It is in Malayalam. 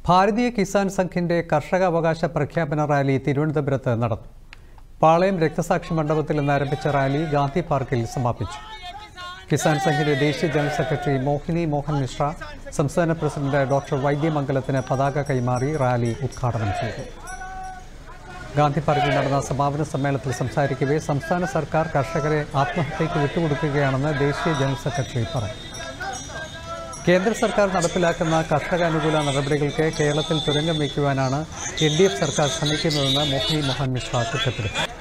ഭാരതീയ കിസാൻ സംഘിന്റെ കർഷക അവകാശ പ്രഖ്യാപന റാലി തിരുവനന്തപുരത്ത് നടന്നു പാളയം രക്തസാക്ഷി മണ്ഡപത്തിൽ നിന്ന് ആരംഭിച്ച റാലി ഗാന്ധി പാർക്കിൽ സമാപിച്ചു കിസാൻ സംഘിന്റെ ദേശീയ ജനറൽ സെക്രട്ടറി മോഹിനി മോഹൻ മിശ്ര സംസ്ഥാന പ്രസിഡന്റ് ഡോക്ടർ വൈദ്യമംഗലത്തിന് പതാക കൈമാറി റാലി ഉദ്ഘാടനം ചെയ്തു ഗാന്ധി പാർക്കിൽ നടന്ന സമാപന സമ്മേളനത്തിൽ സംസാരിക്കവേ സംസ്ഥാന സർക്കാർ കർഷകരെ ആത്മഹത്യയ്ക്ക് വിട്ടുകൊടുക്കുകയാണെന്ന് ദേശീയ ജനറൽ സെക്രട്ടറി പറഞ്ഞു കേന്ദ്ര സർക്കാർ നടപ്പിലാക്കുന്ന കർഷക അനുകൂല നടപടികൾക്ക് കേരളത്തിൽ തുരങ്കം വയ്ക്കുവാനാണ് എൽ ഡി എഫ് സർക്കാർ ശ്രമിക്കുന്നതെന്ന് മോഹിനി മോഹൻ മിശ്ര കുറ്റപ്പെടുത്തി